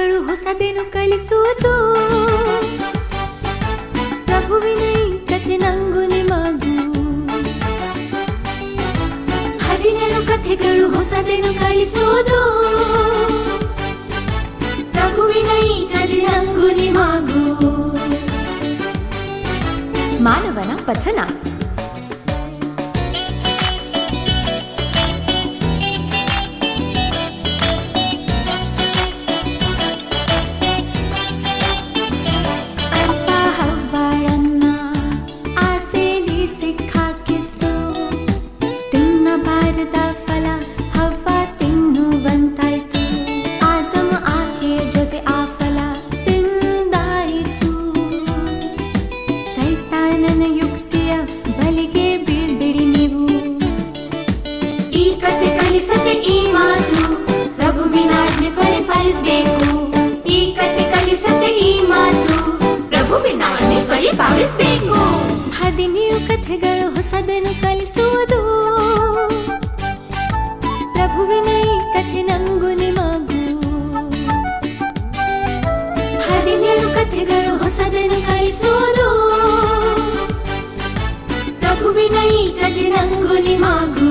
ಕಥೆಗಳು ಹೊಸದೇನು ಕಲಿಸುವುದು ಪ್ರಭುವಿನ ಈ ಕಥೆ ನಂಗು ನಿಮಗೂ ಹದಿನೇಳು ಕಥೆಗಳು ಹೊಸದೇನು ಕಲಿಸುವುದು ಪ್ರಭುವಿನ ಈ ಕಥೆ ನಂಗು ನಿಮಗೂ ಮಾನವನ ಪಥನ ಸರ್ಪ ಹವ್ವಾಳನ್ನ ಆಸೆಲಿ ಸಿಕ್ಕಾಕಿಸ್ತು ತಿನ್ನಬಾರದ ಫಲ ಹವ್ವ ತಿನ್ನುವಂತಾಯ್ತು ಆದಮ ಆಕೆಯ ಜೊತೆ ಆ ಫಲ ತಿಂದಾಯಿತು ಸೈತಾನನ ಯುಕ್ತಿಯ ಬಲಿಗೆ ಬೀಳ್ಬಿಡಿ ನೀವು ಈ ಕಥೆ ಕಲಿಸದೆ ಈ ಮಾತು ಪ್ರಭುವಿನ ಆಜ್ಞೆ ಪರಿಪಾಲಿಸಬೇಕು ಈ ಕಥೆ ಕಲಿಸದೆ ಈ ಮಾತು ಪ್ರಭುವಿನ ಆಜ್ಞೆ ಪರಿಪಾಲಿಸಬೇಕು ಹದಿನೇಳು ಕಥೆಗಳು ಹೊಸದನ್ನು ಕಲಿಸುವುದು ಪ್ರಭುವಿನ ಈ ಕಥೆ ನಂಗು ನಿಮಗೂ ಹದಿನೇಳು ಕಥೆಗಳು ಹೊಸದನ್ನು ಕಲಿಸುವುದು ಪ್ರಭುವಿನ ಈ ಕಥೆ ನಂಗು ನಿಮಗೂ